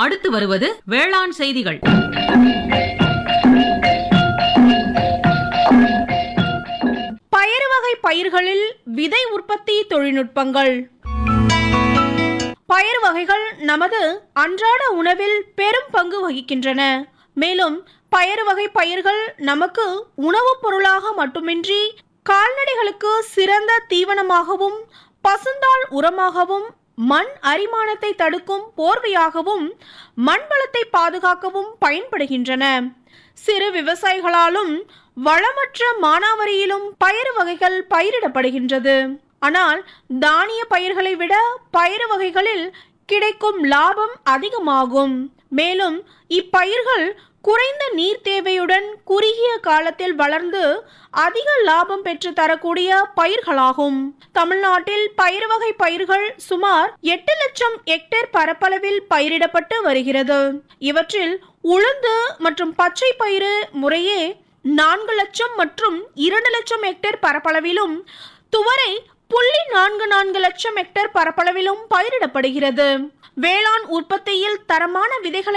அடுத்து வருவது வேளாண் செய்திகள் பயறு வகை பயிர்களில் விதை உற்பத்தி தொழில்நுட்பங்கள் பயிர் வகைகள் நமது அன்றாட உணவில் பெரும் பங்கு வகிக்கின்றன மேலும் பயறு வகை பயிர்கள் நமக்கு உணவுப் பொருளாக மட்டுமின்றி கால்நடைகளுக்கு சிறந்த தீவனமாகவும் பசுந்தாள் உரமாகவும் மண் அரிமானத்தை தடுக்கும் போர்வையாகவும் மண் வளத்தை பாதுகாக்கவும் பயன்படுகின்றன சிறு விவசாயிகளாலும் வளமற்ற மானாவரியிலும் பயிறு வகைகள் பயிரிடப்படுகின்றது ஆனால் தானிய பயிர்களை விட பயிறு வகைகளில் கிடைக்கும் லாபம் அதிகமாகும் மேலும் இப்பயிர்கள் குறைந்த நீர் தேவையுடன் குறுகிய காலத்தில் வளர்ந்து அதிக லாபம் பெற்று தரக்கூடிய பயிர்களாகும் தமிழ்நாட்டில் பயிர் வகை பயிர்கள் சுமார் எட்டு லட்சம் ஹெக்டேர் பரப்பளவில் பயிரிடப்பட்டு வருகிறது இவற்றில் உளுந்து மற்றும் பச்சை பயிறு முறையே நான்கு லட்சம் மற்றும் இரண்டு லட்சம் ஹெக்டேர் பரப்பளவிலும் துவரை புள்ளி நான்கு நான்கு லட்சம் ஹெக்டேர் பரப்பளவிலும் பயிரிடப்படுகிறது வேளாண் உற்பத்தியில் தரமான விதைகளை